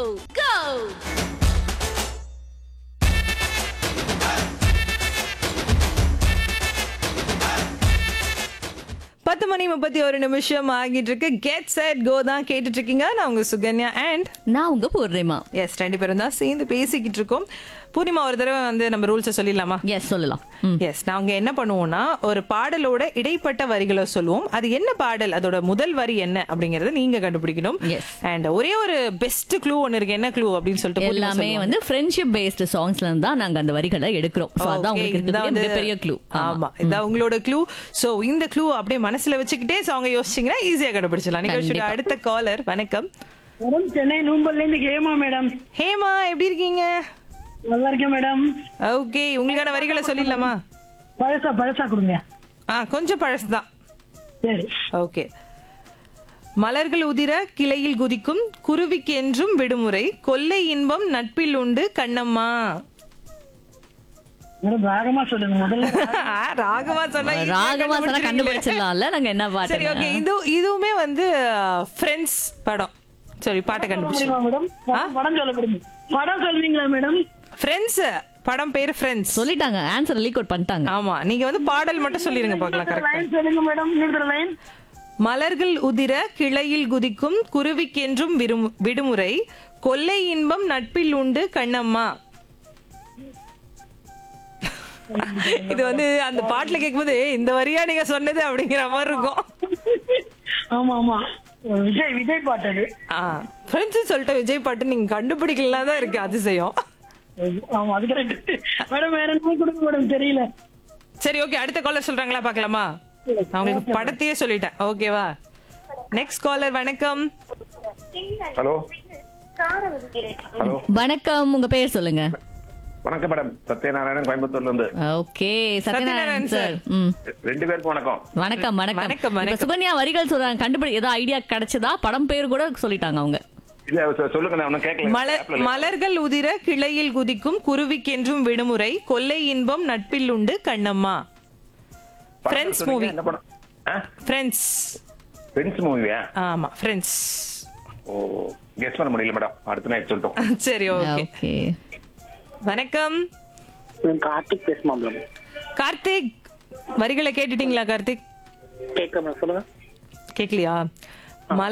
go பத்து மணி முப்பத்தி ஒரு நிமிஷம் ஆகிட்டு இருக்கு கெட் செட் கோ தான் கேட்டுட்டு இருக்கீங்க நான் உங்க சுகன்யா அண்ட் நான் உங்க பூர்ணிமா எஸ் ரெண்டு பேரும் தான் சேர்ந்து பேசிக்கிட்டு இருக்கோம் பூர்ணிமா ஒரு தடவை வந்து நம்ம ரூல்ஸை சொல்லிடலாமா எஸ் சொல்லலாம் ம். எஸ் நாங்க என்ன பண்ணுவோம்னா ஒரு பாடலோட இடைப்பட்ட வரிகளை சொல்லுவோம் அது என்ன பாடல் அதோட முதல் வரி என்ன அப்படிங்கறத நீங்க கண்டுபிடிக்கணும் Yes. அண்ட் ஒரே ஒரு பெஸ்ட் க்ளூ ஒன்னு இருக்கு என்ன க்ளூ அப்படின்னு சொல்லிட்டு பூர்ணிமா எல்லாமே சொல்லுவாங்க. வந்து ஃப்ரெண்ட்ஷிப் பேஸ்டு சாங்ஸ்ல இருந்து தான் நாங்க அந்த வரிகளை எடுக்கிறோம் So அதான் Okay, உங்களுக்கு இதான் இருக்கக்கூடிய வந்து- மிகப்பெரிய க்ளூ ஆமா இதான் உங்களோட க்ளூ சோ இந்த க்ளூ அப்படியே மனசுல வச்சுக்கிட்டே சாங்க யோசிச்சீங்கன்னா ஈஸியா கண்டுபிடிச்சலாம் நிகழ்ச்சியோட கண்டிப்பா. அடுத்த காலர் வணக்கம் மேடம் சென்னை நூம்பல்ல இருந்து ஹேமா மேடம் ஹேமா எப்படி இருக்கீங்க நல்லா இருக்கேன் மேடம் ஓகே உங்களுக்கான வரிகளை சொல்லிடலாமா பழசா பழசா கொடுங்க ஆ கொஞ்சம் பழசுதான் சரி ஓகே மலர்கள் உதிர கிளையில் குதிக்கும் குருவிக்கு என்றும் விடுமுறை கொல்லை இன்பம் நட்பில் உண்டு கண்ணம்மா மேடம் ராகமா சொல்லுங்க முதல்ல ஆ, ராகமா சொன்னா easy ஆ ராகமா சொன்னா கண்டுபிடிச்சிருவீங்களே. கண்டுபிடிச்சிடலாம்ல நாங்க என்ன சரி ஓகே பாட்டு இது இதுவுமே வந்து ஃப்ரெண்ட்ஸ் படம் சரி பாட்டை கண்டுபிடிச்சு முடியுமா மேடம் படம் படம் சொல்ல கொடுங்க படம் சொல்வீங்களா மேடம் ஃப்ரெண்ட்ஸ் படம் பேரு ஃப்ரெண்ட்ஸ் சொல்லிட்டாங்க ஆன்சர் லீக் அவுட் பண்ணிட்டாங்க ஆமா நீங்க வந்து பாடல் மட்டும் சொல்லிருங்க பார்க்கலாம் கரெக்டா லைன் சொல்லுங்க மேடம் இன்னொரு லைன் மலர்கள் உதிர கிளையில் குதிக்கும் குருவிக்கென்றும் விரும்- விடுமுறை கொல்லை இன்பம் நட்பில் உண்டு கண்ணம்மா இது வந்து அந்த பாட்டுல கேட்கும்போது "ஏய், இந்த வரியா நீங்க சொன்னது அப்படிங்கிற மாதிரி இருக்கும் ஆமா ஆமா விஜய் விஜய் பாட்டு அது ஃப்ரெண்ட்ஸ் சொல்லிட்ட விஜய் பாட்டு நீங்க கண்டுபிடிக்கலாம் தான் இருக்கு அதிசயம் ஆமா அது கரெக்ட் மேடம் வேற என்ன கொடுங்க மேடம் தெரியல சரி ஓகே அடுத்த காலர் சொல்றாங்களா பார்க்கலாமா நான் உங்களுக்கு படத்தையே சொல்லிட்டேன் ஓகேவா நெக்ஸ்ட் காலர் வணக்கம் ஹலோ ஹலோ வணக்கம் உங்க பேர் சொல்லுங்க வணக்கம் மேடம் சத்யநாராயணன் கோயம்புத்தூர்ல இருந்து ஓகே சத்யநாராயண் சத்யநாராயண் சார் ம் ரெண்டு பேருக்கும் வணக்கம் வணக்கம் வணக்கம், வணக்கம் வணக்கம். இப்ப சுகன்யா வரிகள் சொல்றாங்க கண்டுபிடி ஏதோ ஐடியா கிடைச்சதா படம் பேர் கூட சொல்லிட்டாங்க அவங்க இல்ல சொ- சொல்லுங்க நான் ஒன்னும் கேட்கல மலர் Appல இல்ல. மலர்கள் உதிர கிளையில் குதிக்கும் குருவிக்கென்றும் விடுமுறை கொல்லை இன்பம் நட்பில் உண்டு கண்ணம்மா படம் Friends சொன்னீங்க, movie. என்ன படம் ஃப்ரெண்ட்ஸ் ஃப்ரெண்ட்ஸ் மூவியா ஆமா ஃப்ரெண்ட்ஸ் ஓ கெஸ் பண்ண முடியல மேடம் அடுத்த நைட் சொல்லிட்டோம் சரி ஓகே ஓகே வணக்கம் கார்த்திக் பேசுமா மேடம் கார்த்திக் வரிகளை கேட்டுட்டீங்களா கார்த்திக் கேட்க சொல்லுங்க கேட்கலையா மலர்